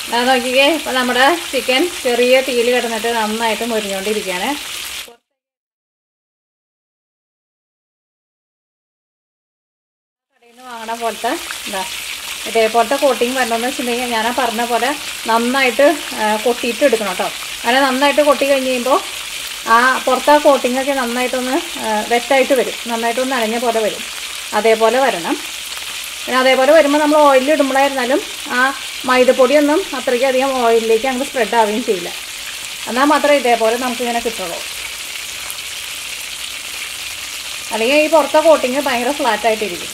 ദാ നോക്കിക്കേ ഇപ്പൊ നമ്മുടെ ചിക്കൻ ചെറിയ തീയിൽ കിടന്നിട്ട് നന്നായിട്ട് മുരിഞ്ഞുകൊണ്ടിരിക്കുകയാണ് കടയിൽ നിന്ന് വാങ്ങണ പോലത്തെ എന്താ ഇതേപോലത്തെ കോട്ടിങ് വരണമെന്ന് വെച്ചിട്ടുണ്ടെങ്കിൽ ഞാൻ ആ പറഞ്ഞ പോലെ നന്നായിട്ട് ആ, കൊട്ടിയിട്ട് എടുക്കണം കേട്ടോ അങ്ങനെ നന്നായിട്ട് കൊട്ടി കഴിഞ്ഞ് കഴിയുമ്പോൾ ആ പുറത്തെ കോട്ടിംഗ് ഒക്കെ നന്നായിട്ടൊന്ന് ആ, വെറ്റായിട്ട് വരും നന്നായിട്ടൊന്ന് നനഞ്ഞ പോലെ വരും അതേപോലെ വരണം പിന്നെ അതേപോലെ വരുമ്പോൾ നമ്മൾ ഓയിലിൽ ഇടുമ്പോഴായിരുന്നാലും ആ മൈദപ്പൊടിയൊന്നും അത്രയ്ക്ക് അധികം ഓയിലിലേക്ക് അങ്ങ് സ്പ്രെഡ് ആവുകയും ചെയ്യില്ല എന്നാൽ മാത്രമേ ഇതേപോലെ നമുക്കിങ്ങനെ കിട്ടുള്ളൂ അല്ലെങ്കിൽ ഈ പുറത്തെ കോട്ടിങ് ഭയങ്കര ഫ്ലാറ്റ് ആയിട്ടിരിക്കും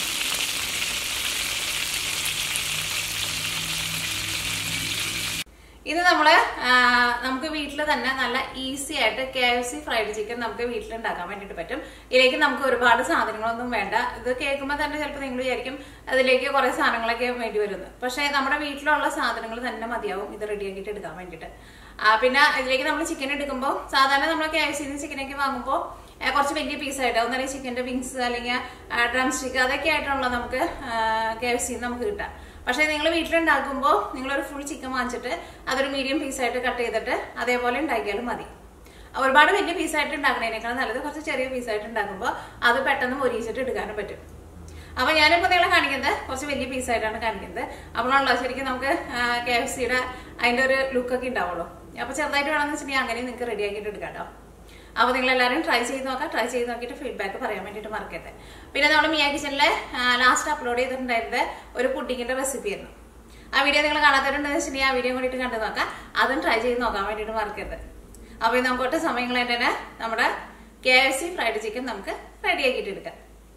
ഇത് നമ്മൾ നമുക്ക് വീട്ടിൽ തന്നെ നല്ല ഈസി ആയിട്ട് K F C fried chicken നമുക്ക് വീട്ടിൽ ഉണ്ടാക്കാൻ വേണ്ടിയിട്ട് പറ്റും ഇതിലേക്ക് നമുക്ക് ഒരുപാട് സാധനങ്ങളൊന്നും വേണ്ട ഇത് കേൾക്കുമ്പോൾ തന്നെ ചിലപ്പോൾ നിങ്ങൾ വിചാരിക്കും അതിലേക്ക് കുറെ സാധനങ്ങളൊക്കെ വേണ്ടി വരുന്നത് പക്ഷേ നമ്മുടെ വീട്ടിലുള്ള സാധനങ്ങൾ തന്നെ മതിയാവും ഇത് റെഡിയാക്കിയിട്ട് എടുക്കാൻ വേണ്ടിയിട്ട് ആ, പിന്നെ ഇതിലേക്ക് നമ്മൾ ചിക്കൻ എടുക്കുമ്പോൾ സാധാരണ നമ്മൾ കെ എഫ് സിന്ന് ചിക്കനൊക്കെ വാങ്ങുമ്പോൾ ഏഹ് കുറച്ച് വലിയ പീസായിട്ട് ഒന്നല്ലെങ്കിൽ ചിക്കന്റെ വിങ്സ് അല്ലെങ്കിൽ ഡ്രം സ്റ്റിക്ക് അതൊക്കെ ആയിട്ടുള്ള നമുക്ക് കെ എഫ് സിന്ന് നമുക്ക് കിട്ടാം പക്ഷേ നിങ്ങൾ വീട്ടിലുണ്ടാക്കുമ്പോൾ നിങ്ങളൊരു ഫുൾ ചിക്കൻ വാങ്ങിച്ചിട്ട് അതൊരു മീഡിയം പീസായിട്ട് കട്ട് ചെയ്തിട്ട് അതേപോലെ ഉണ്ടാക്കിയാലും മതി ഒരുപാട് വലിയ പീസായിട്ട് ഉണ്ടാക്കണേനേക്കാൾ നല്ലത് കുറച്ച് ചെറിയ പീസായിട്ട് ഉണ്ടാക്കുമ്പോൾ അത് പെട്ടെന്ന് മൊരിയിച്ചിട്ട് എടുക്കാനും പറ്റും അപ്പൊ ഞാനിപ്പോ നിങ്ങളെ കാണിക്കുന്നത് കുറച്ച് വലിയ പീസായിട്ടാണ് കാണിക്കുന്നത് അപ്പോഴാണല്ലോ ശരിക്കും നമുക്ക് കെ എഫ് സിയുടെ അതിന്റെ ഒരു ലുക്കൊക്കെ ഉണ്ടാവുള്ളൂ അപ്പൊ ചെറുതായിട്ട് വേണമെന്ന് വെച്ചിട്ടുണ്ടെങ്കിൽ അങ്ങനെ നിങ്ങൾക്ക് റെഡി ആക്കിയിട്ട് എടുക്കാം കേട്ടോ അപ്പൊ നിങ്ങൾ എല്ലാവരും ട്രൈ ചെയ്ത് നോക്കാം ട്രൈ ചെയ്ത് നോക്കിയിട്ട് ഫീഡ്ബാക്ക് പറയാൻ വേണ്ടിയിട്ട് മറക്കരുത് പിന്നെ നമ്മൾ മിയാ കിച്ചണിലെ ലാസ്റ്റ് അപ്ലോഡ് ചെയ്തിട്ടുണ്ടായിരുന്നത് ഒരു പുഡിങ്ങിന്റെ റെസിപ്പി ആയിരുന്നു ആ വീഡിയോ നിങ്ങൾ കാണാത്തവരുണ്ടെന്ന് വെച്ചിട്ടുണ്ടെങ്കിൽ ആ വീഡിയോ കൂടിയിട്ട് കണ്ടു നോക്കാം അതും ട്രൈ ചെയ്ത് നോക്കാൻ വേണ്ടിയിട്ട് മറക്കരുത് അപ്പൊ ഇത് നമുക്ക് ഒട്ടും സമയങ്ങൾ തന്നെ നമ്മുടെ K F C fried chicken നമുക്ക് റെഡി ആക്കിയിട്ട് എടുക്കാം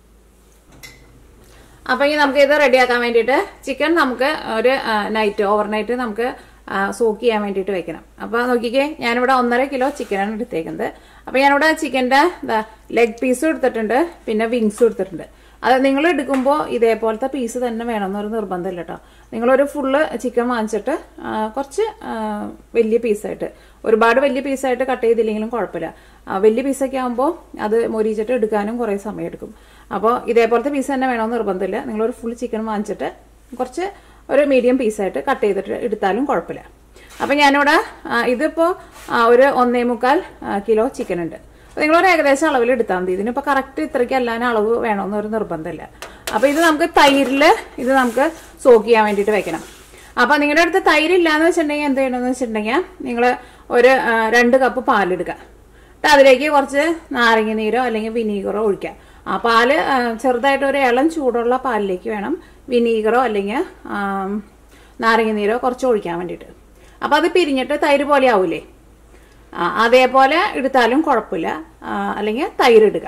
അപ്പൊ ഇനി നമുക്ക് ഇത് റെഡിയാക്കാൻ വേണ്ടിയിട്ട് ചിക്കൻ നമുക്ക് ഒരു നൈറ്റ് ഓവർനൈറ്റ് നമുക്ക് സോക്ക് ചെയ്യാൻ വേണ്ടിയിട്ട് വെക്കണം അപ്പൊ നോക്കിക്കേ ഞാനിവിടെ ഒന്നര കിലോ ചിക്കനാണ് എടുത്തേക്കുന്നത് അപ്പൊ ഞാനിവിടെ ചിക്കന്റെ ലെഗ് പീസും എടുത്തിട്ടുണ്ട് പിന്നെ വിങ്സും എടുത്തിട്ടുണ്ട് അത് നിങ്ങൾ എടുക്കുമ്പോൾ ഇതേപോലത്തെ പീസ് തന്നെ വേണമെന്നൊരു നിർബന്ധമില്ല കേട്ടോ നിങ്ങളൊരു ഫുള്ള് ചിക്കൻ വാങ്ങിച്ചിട്ട് ആ, കുറച്ച് ആ, വലിയ പീസായിട്ട് ഒരുപാട് വലിയ പീസായിട്ട് കട്ട് ചെയ്തില്ലെങ്കിലും കുഴപ്പമില്ല ആ, വലിയ പീസൊക്കെ ആകുമ്പോൾ അത് മൊരിച്ചിട്ട് എടുക്കാനും കുറേ സമയം എടുക്കും അപ്പോൾ ഇതേപോലത്തെ പീസ് തന്നെ വേണമെന്ന് നിർബന്ധമില്ല നിങ്ങളൊരു ഫുൾ ചിക്കൻ വാങ്ങിച്ചിട്ട് കുറച്ച് ഒരു മീഡിയം പീസായിട്ട് കട്ട് ചെയ്തിട്ട് എടുത്താലും കുഴപ്പമില്ല അപ്പം ഞാനിവിടെ ആ, ഇതിപ്പോൾ ആ, ഒരു ഒന്നേ മുക്കാൽ ആ, കിലോ ചിക്കൻ ഉണ്ട് അപ്പോൾ നിങ്ങളൊരു ഏകദേശം അളവിൽ എടുത്താൽ മതി ഇതിനിപ്പോൾ കറക്റ്റ് ഇത്രയ്ക്ക് അല്ലാൻ അളവ് വേണമെന്നൊരു നിർബന്ധമില്ല അപ്പോൾ ഇത് നമുക്ക് തൈരിൽ ഇത് നമുക്ക് സോക്ക് ചെയ്യാൻ വേണ്ടിയിട്ട് വെക്കണം അപ്പോൾ നിങ്ങളുടെ അടുത്ത് തൈര് ഇല്ലാന്ന് വെച്ചിട്ടുണ്ടെങ്കിൽ എന്ത് ചെയ്യണമെന്ന് വെച്ചിട്ടുണ്ടെങ്കിൽ നിങ്ങൾ ഒരു ആ, രണ്ട് കപ്പ് പാലെടുക്കുക എന്നിട്ട് അതിലേക്ക് കുറച്ച് നാരങ്ങ നീരോ അല്ലെങ്കിൽ വിനീഗറോ ഒഴിക്കുക ആ പാല് ആ, ചെറുതായിട്ട് ഒരു ഇളം ചൂടുള്ള പാലിലേക്ക് വേണം വിനീഗറോ അല്ലെങ്കിൽ ആ, നാരങ്ങ നീരോ കുറച്ച് ഒഴിക്കാൻ വേണ്ടിയിട്ട് അപ്പം അത് പിരിഞ്ഞിട്ട് തൈര് പോലെ ആവൂലേ ആ, അതേപോലെ എടുത്താലും കുഴപ്പമില്ല ആ, അല്ലെങ്കിൽ തൈര് ഇടുക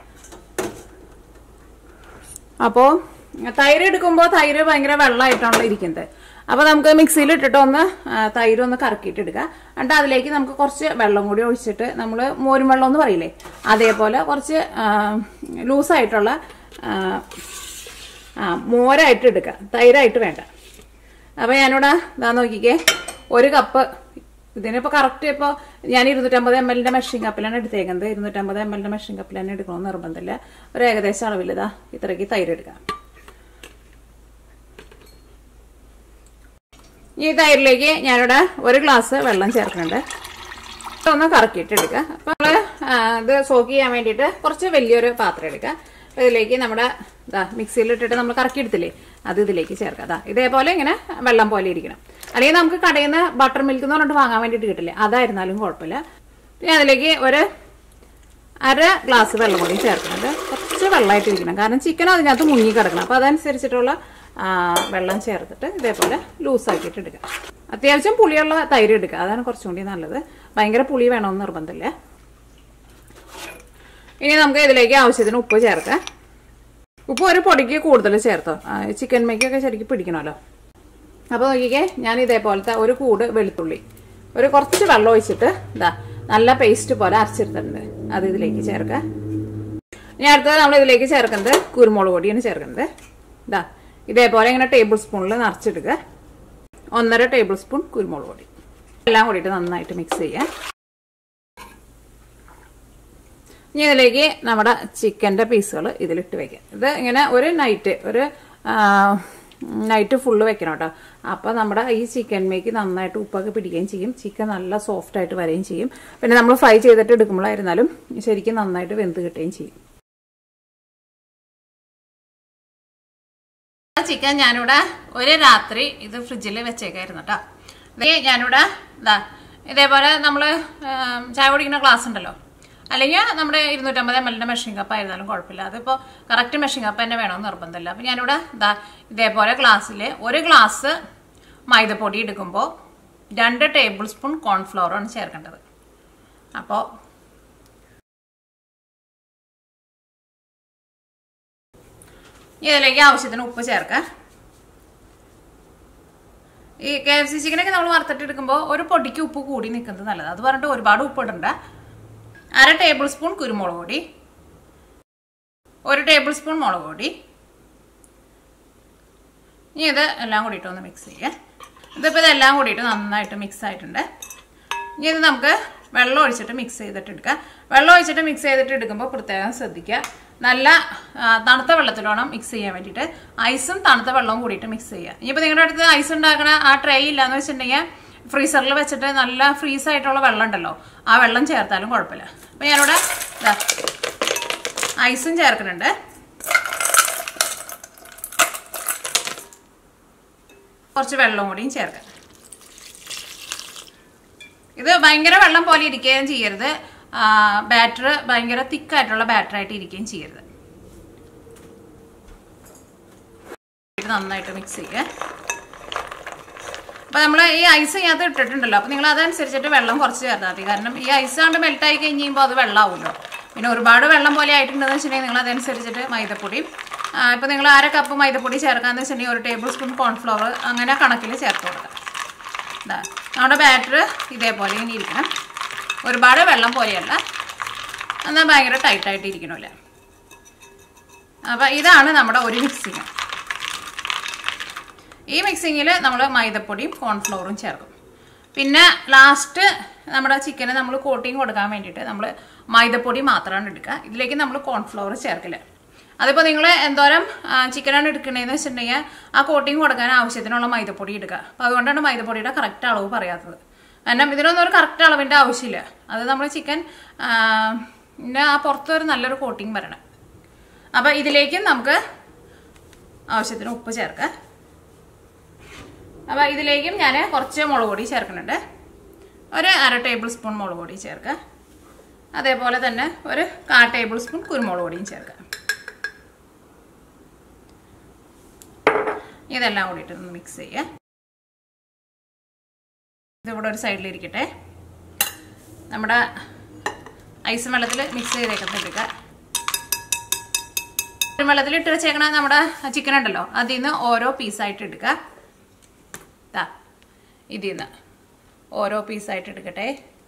അപ്പോൾ തൈര് എടുക്കുമ്പോൾ തൈര് ഭയങ്കര വെള്ളമായിട്ടാണല്ലോ ഇരിക്കുന്നത് അപ്പോൾ നമുക്ക് മിക്സിയിൽ ഇട്ടിട്ട് ഒന്ന് ആ, തൈര് ഒന്ന് കറക്കിയിട്ട് എടുക്കുക എന്നിട്ട് അതിലേക്ക് നമുക്ക് കുറച്ച് വെള്ളം കൂടി ഒഴിച്ചിട്ട് നമ്മൾ മോരും വെള്ളം എന്ന് പറയില്ലേ അതേപോലെ കുറച്ച് ആ, ലൂസായിട്ടുള്ള ആ, ആ മോരായിട്ട് എടുക്കുക തൈരായിട്ട് വേണ്ട അപ്പോൾ ഞാനിവിടെ ഇതാ നോക്കിക്കേ ഒരു കപ്പ് ഇതിനിപ്പോൾ കറക്റ്റ് ഇപ്പോൾ ഞാൻ ഇരുന്നൂറ്റമ്പത് എം എല്ലിൻ്റെ മെഷീൻ കപ്പിലാണ് എടുത്തേക്കുന്നത് ഇരുന്നൂറ്റമ്പത് എം എല്ലിൻ്റെ മെഷീൻ കപ്പിൽ തന്നെ എടുക്കണമെന്ന് നിർബന്ധമില്ല ഒരു ഏകദേശം അളവിൽ ഇതാ ഇത്രയ്ക്ക് തൈര് എടുക്കാം ഈ തൈരിലേക്ക് ഞാനിവിടെ ഒരു ഗ്ലാസ് വെള്ളം ചേർക്കുന്നുണ്ട് ഒന്ന് കറക്കിയിട്ട് എടുക്കുക അപ്പോൾ നമ്മൾ ഇത് സോക്ക് ചെയ്യാൻ വേണ്ടിയിട്ട് കുറച്ച് വലിയൊരു പാത്രം എടുക്കുക അപ്പോൾ ഇതിലേക്ക് നമ്മുടെ ഇതാ മിക്സിയിൽ ഇട്ടിട്ട് നമ്മൾ കറക്കി എടുത്തില്ലേ അത് ഇതിലേക്ക് ചേർക്കുക അതാ ഇതേപോലെ ഇങ്ങനെ വെള്ളം പോലെ ഇരിക്കണം അല്ലെങ്കിൽ നമുക്ക് കടയിൽ നിന്ന് ബട്ടർ മിൽക്ക് എന്ന് പറഞ്ഞിട്ട് വാങ്ങാൻ വേണ്ടിയിട്ട് കിട്ടില്ലേ അതായിരുന്നാലും കുഴപ്പമില്ല പിന്നെ അതിലേക്ക് ഒരു അര ഗ്ലാസ് വെള്ളം കൂടി ചേർക്കുന്നത് കുറച്ച് വെള്ളമായിട്ട് ഇരിക്കണം കാരണം ചിക്കൻ അതിനകത്ത് മുങ്ങി കിടക്കണം അപ്പോൾ അതനുസരിച്ചിട്ടുള്ള ആ, വെള്ളം ചേർത്തിട്ട് ഇതേപോലെ ലൂസാക്കിയിട്ട് എടുക്കുക അത്യാവശ്യം പുളിയുള്ള തൈര് എടുക്കുക അതാണ് കുറച്ചും കൂടി നല്ലത് ഭയങ്കര പുളി വേണമെന്ന് നിർബന്ധമില്ല ഇനി നമുക്ക് ഇതിലേക്ക് ആവശ്യത്തിന് ഉപ്പ് ചേർക്കാം ഉപ്പ് ഒരു പൊടിക്ക് കൂടുതൽ ചേർത്തോ ആ, ചിക്കൻ മേക്കൊക്കെ ശരിക്കും പിടിക്കണമല്ലോ അപ്പോൾ നോക്കിക്കേ ഞാൻ ഇതേപോലത്തെ ഒരു കൂട് വെളുത്തുള്ളി ഒരു കുറച്ച് വെള്ളം ഒഴിച്ചിട്ട് ഇതാ നല്ല പേസ്റ്റ് പോലെ അരച്ചെടുത്തിട്ടുണ്ട് അത് ഇതിലേക്ക് ചേർക്കുക ഇനി അടുത്തത് നമ്മൾ ഇതിലേക്ക് ചേർക്കുന്നത് കുരുമുളക് പൊടിയാണ് ചേർക്കുന്നത് ഇതാ ഇതേപോലെ ഇങ്ങനെ ടേബിൾ സ്പൂണിൽ നിറച്ചെടുക്കുക ഒന്നര ടേബിൾ സ്പൂൺ കുരുമുളക് പൊടി എല്ലാം കൂടിയിട്ട് നന്നായിട്ട് മിക്സ് ചെയ്യുക ഇനി ഇതിലേക്ക് നമ്മുടെ ചിക്കൻ്റെ പീസുകൾ ഇതിലിട്ട് വെക്കാം ഇത് ഇങ്ങനെ ഒരു നൈറ്റ് ഒരു ആ, നൈറ്റ് ഫുള്ള് വെക്കണം കേട്ടോ അപ്പോൾ നമ്മുടെ ഈ ചിക്കൻ മേക്ക് നന്നായിട്ട് ഉപ്പൊക്കെ പിടിക്കുകയും ചെയ്യും ചിക്കൻ നല്ല സോഫ്റ്റ് ആയിട്ട് വരികയും ചെയ്യും പിന്നെ നമ്മൾ ഫ്രൈ ചെയ്തിട്ട് എടുക്കുമ്പോഴായിരുന്നാലും ശരിക്കും നന്നായിട്ട് വെന്ത് കിട്ടുകയും ചെയ്യും ചിക്കൻ ഞാനിവിടെ ഒരു രാത്രി ഇത് ഫ്രിഡ്ജിൽ വെച്ചേക്കായിരുന്നു കേട്ടോ ഇത് ഞാനിവിടെ ഇതാ ഇതേപോലെ നമ്മൾ ചായ കുടിക്കുന്ന ഗ്ലാസ് ഉണ്ടല്ലോ അല്ലെങ്കിൽ നമ്മുടെ ഇരുന്നൂറ്റമ്പത് എം എല്ലിൻ്റെ മെഷീൻ കപ്പ് ആയിരുന്നാലും കുഴപ്പമില്ല അതിപ്പോൾ കറക്റ്റ് മെഷീൻ കപ്പ് തന്നെ വേണമെന്ന് നിർബന്ധമില്ല അപ്പോൾ ഞാനിവിടെ ഇതാ ഇതേപോലെ ഗ്ലാസ്സിൽ ഒരു ഗ്ലാസ് മൈദപ്പൊടി എടുക്കുമ്പോൾ രണ്ട് ടേബിൾ സ്പൂൺ കോൺഫ്ലവറാണ് ചേർക്കേണ്ടത് അപ്പോൾ ഇതിലേക്ക് ആവശ്യത്തിന് ഉപ്പ് ചേർക്കാം ഈ കെ എഫ് സി ചിക്കനൊക്കെ നമ്മൾ വറുത്തിട്ട് എടുക്കുമ്പോൾ ഒരു പൊടിക്ക് ഉപ്പ് കൂടി നിൽക്കുന്നത് നല്ലത് അത് പറഞ്ഞിട്ട് ഒരുപാട് ഉപ്പ് ഇടണ്ട അര ടേബിൾ സ്പൂൺ കുരുമുളക് പൊടി ഒരു ടേബിൾ സ്പൂൺ മുളക് പൊടി ഇനി ഇത് എല്ലാം കൂടിയിട്ട് ഒന്ന് മിക്സ് ചെയ്യാം ഇതിപ്പോൾ ഇതെല്ലാം കൂടിയിട്ട് നന്നായിട്ട് മിക്സ് ആയിട്ടുണ്ട് ഇനി ഇത് നമുക്ക് വെള്ളം ഒഴിച്ചിട്ട് മിക്സ് ചെയ്തിട്ട് എടുക്കാം വെള്ളം ഒഴിച്ചിട്ട് മിക്സ് ചെയ്തിട്ട് എടുക്കുമ്പോൾ പ്രത്യേകം ശ്രദ്ധിക്കുക നല്ല ആ, തണുത്ത വെള്ളത്തിൽ വേണം മിക്സ് ചെയ്യാൻ വേണ്ടിയിട്ട് ഐസും തണുത്ത വെള്ളവും കൂടിയിട്ട് മിക്സ് ചെയ്യുക ഇനിയിപ്പോൾ നിങ്ങളുടെ അടുത്ത് ഐസ് ഉണ്ടാക്കണ ആ ട്രേ ഇല്ലാന്ന് വെച്ചിട്ടുണ്ടെങ്കിൽ ഫ്രീസറിൽ വെച്ചിട്ട് നല്ല ഫ്രീസ് ആയിട്ടുള്ള വെള്ളം ഉണ്ടല്ലോ ആ വെള്ളം ചേർത്താലും കുഴപ്പമില്ല അപ്പോൾ ഞാനിവിടെ ഇതാ ഐസും ചേർക്കുന്നുണ്ട് കുറച്ച് വെള്ളവും കൂടിയും ചേർക്കാം ഇത് ഭയങ്കര വെള്ളം പോലെ ഇരിക്കുകയും ചെയ്യരുത് ബാറ്റർ ഭയങ്കര തിക്കായിട്ടുള്ള ബാറ്റർ ആയിട്ട് ഇരിക്കുകയും ചെയ്യരുത് ഇത് നന്നായിട്ട് മിക്സ് ചെയ്യുക അപ്പൊ നമ്മൾ ഈ ഐസ് ഇതിനകത്ത് ഇട്ടിട്ടുണ്ടല്ലോ അപ്പൊ നിങ്ങൾ അതനുസരിച്ചിട്ട് വെള്ളം കുറച്ച് ചേർത്താൽ മതി കാരണം ഈ ഐസ് കൊണ്ട് മെൽറ്റ് ആയി കഴിഞ്ഞ് കഴിയുമ്പോൾ അത് വെള്ളമാവുമല്ലോ പിന്നെ ഒരുപാട് വെള്ളം പോലെ ആയിട്ടുണ്ടെന്ന് വെച്ചിട്ടുണ്ടെങ്കിൽ നിങ്ങൾ അതനുസരിച്ചിട്ട് മൈദപ്പൊടിയും ആ, ഇപ്പൊ നിങ്ങൾ അര കപ്പ് മൈദപ്പൊടി ചേർക്കാന്ന് വെച്ചിട്ടുണ്ടെങ്കിൽ ഒരു ടേബിൾ സ്പൂൺ കോൺഫ്ലവർ അങ്ങനെ കണക്കിൽ ചേർത്ത് കൊടുക്കാം ദാ, നമ്മുടെ ബാറ്റർ ഇതേപോലെ ഇങ്ങനെ ഇരിക്കണം ഒരുപാട് വെള്ളം പോലെയല്ല എന്നാൽ ഭയങ്കര ടൈറ്റായിട്ട് ഇരിക്കണമില്ല അപ്പം ഇതാണ് നമ്മുടെ ഒരു മിക്സിങ് ഈ മിക്സിങ്ങിൽ നമ്മൾ മൈദപ്പൊടിയും കോൺഫ്ലോറും ചേർക്കും പിന്നെ ലാസ്റ്റ് നമ്മുടെ ചിക്കന് നമ്മൾ കോട്ടിങ് കൊടുക്കാൻ വേണ്ടിയിട്ട് നമ്മൾ മൈദപ്പൊടി മാത്രമാണ് എടുക്കുക ഇതിലേക്ക് നമ്മൾ കോൺഫ്ലവർ ചേർക്കില്ല അതിപ്പോൾ നിങ്ങൾ എന്തോരം ആ, ചിക്കനാണ് എടുക്കണതെന്ന് വെച്ചിട്ടുണ്ടെങ്കിൽ ആ കോട്ടിങ് കൊടുക്കാൻ ആവശ്യത്തിനുള്ള മൈദപ്പൊടി എടുക്കുക അപ്പോൾ അതുകൊണ്ടാണ് മൈദപ്പൊടിയുടെ കറക്റ്റ് അളവ് പറയാത്തത് കാരണം ഇതിനൊന്നും ഒരു കറക്റ്റ് അളവിൻ്റെ ആവശ്യമില്ല അത് നമ്മൾ ചിക്കൻ ആ പുറത്ത് ഒരു നല്ലൊരു കോട്ടിങ് വരണം അപ്പോൾ ഇതിലേക്കും നമുക്ക് ആവശ്യത്തിന് ഉപ്പ് ചേർക്കാം അപ്പോൾ ഇതിലേക്കും ഞാൻ കുറച്ച് മുളക് പൊടി ചേർക്കുന്നുണ്ട് ഒരു അര ടേബിൾ സ്പൂൺ മുളക് പൊടി ചേർക്കുക അതേപോലെ തന്നെ ഒരു കാ ടേബിൾ സ്പൂൺ കുരുമുളക് പൊടിയും ചേർക്കുക ഇതെല്ലാം കൂടിയിട്ട് ഒന്ന് മിക്സ് ചെയ്യുക ഇതിവിടെ ഒരു സൈഡിലിരിക്കട്ടെ നമ്മുടെ ഐസ് വെള്ളത്തിൽ മിക്സ് ചെയ്തേക്കുന്നത് എടുക്കുക വെള്ളത്തിൽ ഇട്ട് വെച്ചേക്കണ നമ്മുടെ ചിക്കൻ ഉണ്ടല്ലോ അതിൽ നിന്ന് ഓരോ പീസായിട്ട് എടുക്കുക ദാ ഇതിൽ നിന്ന് ഓരോ പീസായിട്ട് എടുക്കട്ടെ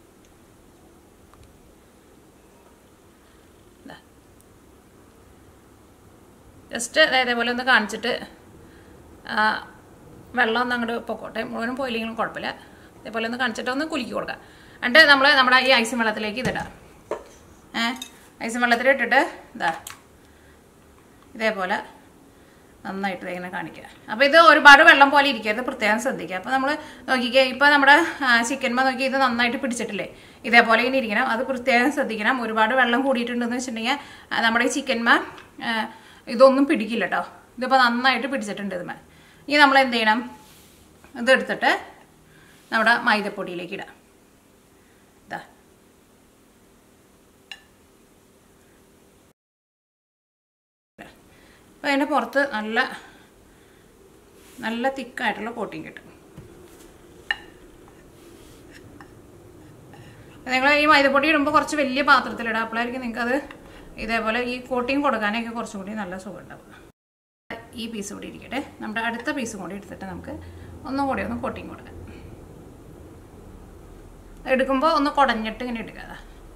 ദാ. ജസ്റ്റ് ഇതേപോലെ ഒന്ന് കാണിച്ചിട്ട് ആ, വെള്ളം ഒന്ന് അങ്ങോട്ട് പൊക്കോട്ടെ മുഴുവനും പോയില്ലെങ്കിലും കുഴപ്പമില്ല ഇതേപോലെ ഒന്ന് കാണിച്ചിട്ട് ഒന്ന് കുലുക്കി കൊടുക്കാം എന്നിട്ട് നമ്മൾ നമ്മുടെ ഈ ഐസ് വെള്ളത്തിലേക്ക് ഇതിടാം ഏ ഐസ് വെള്ളത്തിൽ ഇട്ടിട്ട് ഇതാ ഇതേപോലെ നന്നായിട്ട് ഇങ്ങനെ കാണിക്കുക അപ്പോൾ ഇത് ഒരുപാട് വെള്ളം പോലെ ഇരിക്കരുത് പ്രത്യേകം ശ്രദ്ധിക്കുക അപ്പോൾ നമ്മൾ നോക്കിക്കുക ഇപ്പോൾ നമ്മുടെ ചിക്കൻമ നോക്കി ഇത് നന്നായിട്ട് പിടിച്ചിട്ടില്ലേ ഇതേപോലെ ഇങ്ങനെ ഇരിക്കണം അത് പ്രത്യേകം ശ്രദ്ധിക്കണം ഒരുപാട് വെള്ളം കൂടിയിട്ടുണ്ടെന്ന് വെച്ചിട്ടുണ്ടെങ്കിൽ ആ, നമ്മുടെ ഈ ചിക്കൻമ ആ, ഇതൊന്നും പിടിക്കില്ല കേട്ടോ ഇതിപ്പോൾ നന്നായിട്ട് പിടിച്ചിട്ടുണ്ട് ഇതുമേ ഇനി നമ്മൾ എന്ത് ചെയ്യണം ഇതെടുത്തിട്ട് നമ്മുടെ മൈദപ്പൊടിയിലേക്ക് ഇടാം ഇതാ അപ്പോൾ അതിൻ്റെ പുറത്ത് നല്ല നല്ല തിക്കായിട്ടുള്ള കോട്ടിങ് കിട്ടും നിങ്ങൾ ഈ മൈദപ്പൊടി ഇടുമ്പോൾ കുറച്ച് വലിയ പാത്രത്തിലിടുക അപ്പോഴായിരിക്കും നിങ്ങൾക്ക് അത് ഇതേപോലെ ഈ കോട്ടിങ് കൊടുക്കാനൊക്കെ കുറച്ചും കൂടി നല്ല സുഖം ഉണ്ടാവും ഈ പീസ് കൂടി ഇരിക്കട്ടെ നമ്മുടെ അടുത്ത പീസും കൂടി എടുത്തിട്ട് നമുക്ക് ഒന്നും കൂടി ഒന്ന് കോട്ടിങ് കൊടുക്കാം എടുക്കുമ്പോൾ ഒന്ന് കുടഞ്ഞിട്ട് ഇങ്ങനെ എടുക്കുക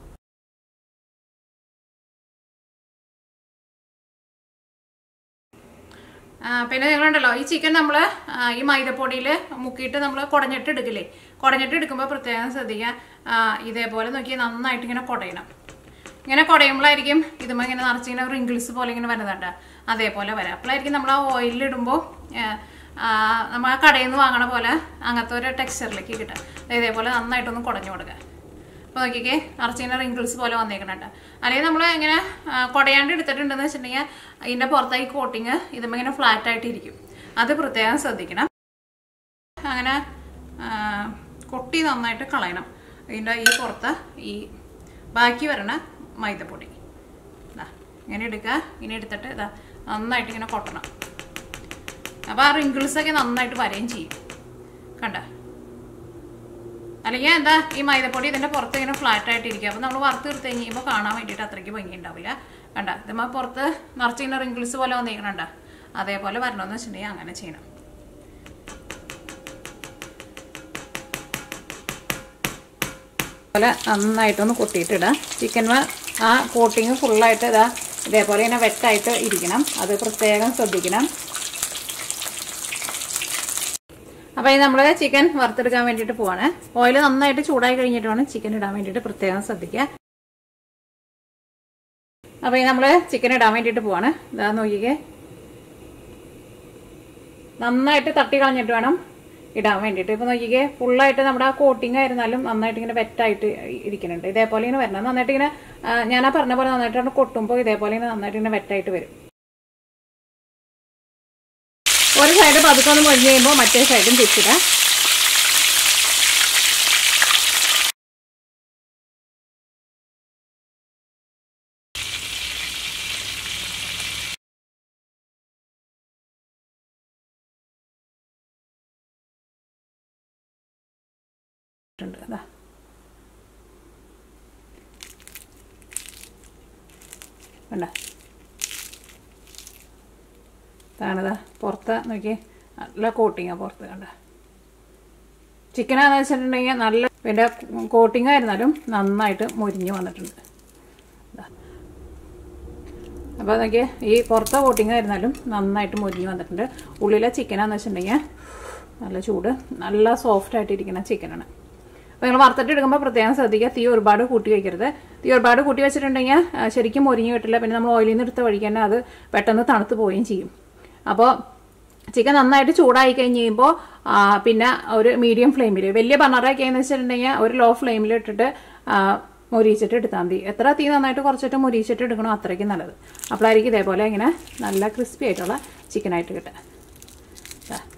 ആ, പിന്നെ നിങ്ങളുണ്ടല്ലോ ഈ ചിക്കൻ നമ്മൾ ഈ മൈദപ്പൊടിയിൽ മുക്കിയിട്ട് നമ്മൾ കുടഞ്ഞിട്ട് എടുക്കില്ലേ കുടഞ്ഞിട്ട് എടുക്കുമ്പോൾ പ്രത്യേകം ശ്രദ്ധിക്കുക ആ, ഇതേപോലെ നോക്കി നന്നായിട്ട് ഇങ്ങനെ കുടയണം ഇങ്ങനെ കുടയുമ്പോഴായിരിക്കും ഇതുമ്പോൾ ഇങ്ങനെ നിറച്ചിങ്ങനെ റിങ്കിൾസ് പോലെ ഇങ്ങനെ വരുന്നുണ്ട് അതേപോലെ വരാം അപ്പോഴായിരിക്കും നമ്മൾ ആ ഓയിലിടുമ്പോൾ നമ്മൾ ആ കടയിൽ നിന്ന് വാങ്ങണ പോലെ അങ്ങനത്തെ ഒരു ടെക്സ്ചറിലേക്ക് കിട്ടുക ഇതേപോലെ നന്നായിട്ടൊന്ന് കുടഞ്ഞു കൊടുക്കുക അപ്പോൾ നോക്കിക്കേ ഇറച്ചീൻ്റെ റിങ്കിൾസ് പോലെ വന്നേക്കണുണ്ട് അല്ലെങ്കിൽ നമ്മൾ ഇങ്ങനെ ആ, കുടയാണ്ട് എടുത്തിട്ടുണ്ടെന്ന് വെച്ചിട്ടുണ്ടെങ്കിൽ ഇതിൻ്റെ പുറത്തായി കോട്ടിങ് ഇതുമ്പോൾ ഇങ്ങനെ ഫ്ലാറ്റ് ആയിട്ട് ഇരിക്കും അത് പ്രത്യേകം ശ്രദ്ധിക്കണം അങ്ങനെ ആ, കൊട്ടി നന്നായിട്ട് കളയണം ഇതിൻ്റെ ഈ പുറത്ത് ഈ ബാക്കി വരണ മൈദപ്പൊടി ഇതാ ഇങ്ങനെ എടുക്കുക ഇങ്ങനെ എടുത്തിട്ട് ഇതാ നന്നായിട്ട് ഇങ്ങനെ കൊട്ടണം അപ്പോൾ ആ റിങ്കിൾസൊക്കെ നന്നായിട്ട് വരെയും ചെയ്യും കണ്ട അല്ലെങ്കിൽ എന്താ ഈ മൈദപ്പൊടി ഇതിൻ്റെ പുറത്ത് ഇങ്ങനെ ഫ്ലാറ്റ് ആയിട്ട് ഇരിക്കും അപ്പോൾ നമ്മൾ വറുത്ത് എടുത്ത് കഴിയുമ്പോൾ കാണാൻ വേണ്ടിയിട്ട് അത്രയ്ക്ക് ഭംഗി ഉണ്ടാവില്ല കണ്ട ഇതുമ്മ പുറത്ത് നിറച്ച് ഇങ്ങനെ റിങ്കിൾസ് പോലെ വന്നിരിക്കണണ്ട അതേപോലെ വരണമെന്ന് വെച്ചിട്ടുണ്ടെങ്കിൽ അങ്ങനെ ചെയ്യണം പോലെ നന്നായിട്ടൊന്ന് കൊട്ടിയിട്ടിടുക ചിക്കൻ ആ കോട്ടിങ് ഫുള്ളായിട്ട് ഇതാ ഇതേപോലെ ഇങ്ങനെ വെറ്റായിട്ട് ഇരിക്കണം അത് പ്രത്യേകം ശ്രദ്ധിക്കണം അപ്പോൾ ഇത് നമ്മൾ ചിക്കൻ വറുത്തെടുക്കാൻ വേണ്ടിയിട്ട് പോവാണ് ഓയിൽ നന്നായിട്ട് ചൂടായി കഴിഞ്ഞിട്ട് വേണം ചിക്കൻ ഇടാൻ വേണ്ടിയിട്ട് പ്രത്യേകം ശ്രദ്ധിക്കുക അപ്പോൾ ഇത് നമ്മൾ ചിക്കൻ ഇടാൻ വേണ്ടിയിട്ട് പോവാണ് ഇതാ നോക്കിക്കേ നന്നായിട്ട് തട്ടി കളഞ്ഞിട്ട് വേണം ഇടാൻ വേണ്ടിയിട്ട് ഇപ്പൊ നോക്കിക്കേ ഫുള്ളായിട്ട് നമ്മുടെ ആ കോട്ടിങ് ആയിരുന്നാലും നന്നായിട്ട് ഇങ്ങനെ വെറ്റായിട്ട് ഇരിക്കുന്നുണ്ട് ഇതേപോലെ ഇങ്ങനെ വരണം നന്നായിട്ട് ഇങ്ങനെ ആ, ഞാൻ ആ പറഞ്ഞ പോലെ നന്നായിട്ട് കൊട്ടുമ്പോൾ ഇതേപോലെ ഇങ്ങനെ നന്നായിട്ട് ഇങ്ങനെ വെറ്റായിട്ട് വരും ഒരു സൈഡ് പതുക്കെ ഒന്ന് മൊഴിഞ്ഞ് കഴിയുമ്പോൾ മറ്റേ സൈഡും തിരിച്ചിടാം ഉണ്ട് അതാ വേണ്ട താണതാ പുറത്ത് നോക്കി നല്ല കോട്ടിങ്ങാ പുറത്ത് കണ്ട ചിക്കനാന്ന് വെച്ചിട്ടുണ്ടെങ്കിൽ നല്ല പിന്നെ കോട്ടിങ് ആയിരുന്നാലും നന്നായിട്ട് മുരിഞ്ഞ് വന്നിട്ടുണ്ട് ദാ. അപ്പോൾ നോക്കിയേ ഈ പുറത്തെ കോട്ടിങ് ആയിരുന്നാലും നന്നായിട്ട് മുരിഞ്ഞ് വന്നിട്ടുണ്ട് ഉള്ളിലെ ചിക്കനാന്ന് വെച്ചിട്ടുണ്ടെങ്കിൽ നല്ല ചൂട് നല്ല സോഫ്റ്റ് ആയിട്ടിരിക്കുന്ന ചിക്കനാണ് അപ്പോൾ നിങ്ങൾ വറുത്തിട്ട് എടുക്കുമ്പോൾ പ്രത്യേകം ശ്രദ്ധിക്കുക തീ ഒരുപാട് കൂട്ടി വയ്ക്കരുത് തീ ഒരുപാട് കൂട്ടി വെച്ചിട്ടുണ്ടെങ്കിൽ ആ, ശരിക്കും മുരിഞ്ഞ് കിട്ടില്ല പിന്നെ നമ്മൾ ഓയിലിൽ നിന്ന് എടുത്ത വഴിക്ക് തന്നെ അത് പെട്ടെന്ന് തണുത്ത് പോവുകയും ചെയ്യും അപ്പോൾ ചിക്കൻ നന്നായിട്ട് ചൂടായി കഴിഞ്ഞ് കഴിയുമ്പോൾ ആ, പിന്നെ ഒരു മീഡിയം ഫ്ലെയിമിൽ വലിയ ബണറൊക്കെ എന്ന് വെച്ചിട്ടുണ്ടെങ്കിൽ ഒരു ലോ ഫ്ലെയിമിൽ ഇട്ടിട്ട് ആ, മൊരിയിച്ചിട്ട് എടുത്താൽ മതി എത്ര തീ നന്നായിട്ട് കുറച്ചിട്ട് മൊരിയിച്ചിട്ട് എടുക്കണോ അത്രയ്ക്കും നല്ലത് അപ്പോഴായിരിക്കും ഇതേപോലെ ഇങ്ങനെ നല്ല ക്രിസ്പി ആയിട്ടുള്ള ചിക്കനായിട്ട് കിട്ടുക ദാ,